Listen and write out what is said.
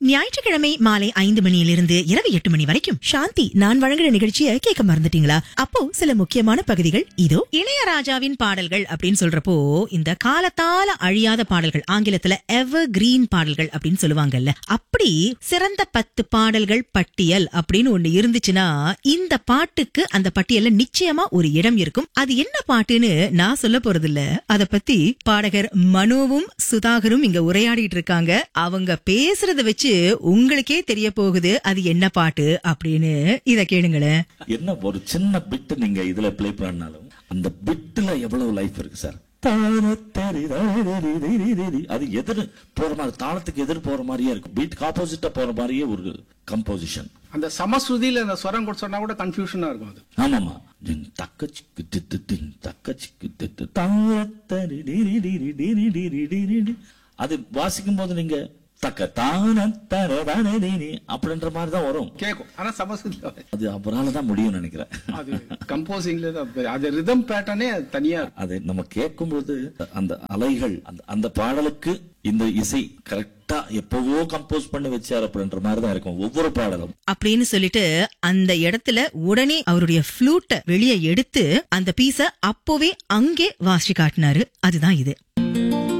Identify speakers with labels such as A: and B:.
A: ஞாயிற்றுக்கிழமை மாலை ஐந்து மணியிலிருந்து இரவு எட்டு மணி வரைக்கும் சாந்தி நான் வழங்குற நிகழ்ச்சியை கேட்க மறந்துட்டீங்களா அப்போ சில முக்கியமான பகுதிகள் இதோ இளையராஜாவின் பாடல்கள் அப்படின்னு சொல்றப்போ இந்த காலத்தால அழியாத பாடல்கள் ஆங்கிலத்துல எவர் கிரீன் பாடல்கள் அப்படின்னு சொல்லுவாங்கல்ல அப்படி சிறந்த பத்து பாடல்கள் பட்டியல் அப்படின்னு ஒண்ணு இருந்துச்சுன்னா இந்த பாட்டுக்கு அந்த பட்டியல்ல நிச்சயமா ஒரு இடம் இருக்கும் அது என்ன பாட்டுன்னு நான் சொல்ல போறது இல்ல அத பத்தி பாடகர் மனோவும் சுதாகரும் இங்க உரையாடிட்டு இருக்காங்க அவங்க பேசுறத வச்சு உங்களுக்கே தெரிய போகுது அது என்ன பாட்டு அப்படின்னு இத கேளுங்களேன்
B: என்ன ஒரு சின்ன பிட் நீங்க இதுல ப்ளே பண்ணாலும் அந்த பிட்ல எவ்வளவு லைஃப் இருக்கு சார் தாரத்தரி தாரரிரிரிரிரி. அது எதிர் போற மாதிரி தாளத்துக்கு எதிர் போற மாதிரியே இருக்கும் பீட் ஆப்போசிட்டா போற மாதிரியே ஒரு கம்போசிஷன்
C: அந்த சமஸ்ருதியில அந்த ஸ்வரம் கூட சொன்னா கூட கன்ஃபியூஷனா இருக்கும் அது
B: ஆமாமா டின் தக்க சிக்கு திட்டு டின் தக்க சிக்கு திட்டு தாரத்தரி டிரி டிரி டிரி டிரி டிரி டி. அது வாசிக்கும் போது நீங்க தக்க தான தர தான நீ அப்படின்ற மாதிரி தான் வரும்
C: கேட்கும் ஆனா சமஸ்ருதியில வராது.
B: அது அவரால தான் முடியும்னு நினைக்கிறேன்
C: அது கம்போசிங்ல தான் பெரிய- அது ரிதம் பேட்டர்னே அது தனியா இருக்கும்.
B: அதை நம்ம கேட்கும்போது அந்த அலைகள் அந்த அந்த பாடலுக்கு இந்த இசை கரெக்டா எப்பவோ கம்போஸ் பண்ணி வச்சார் அப்படின்ற மாதிரி தான் இருக்கும் ஒவ்வொரு பாடலும்
A: அப்படின்னு சொல்லிட்டு அந்த இடத்துல உடனே அவருடைய ஃப்ளூட்டை வெளியே எடுத்து அந்த பீஸ அப்போவே அங்கே வாசி காட்டினாரு அதுதான் இது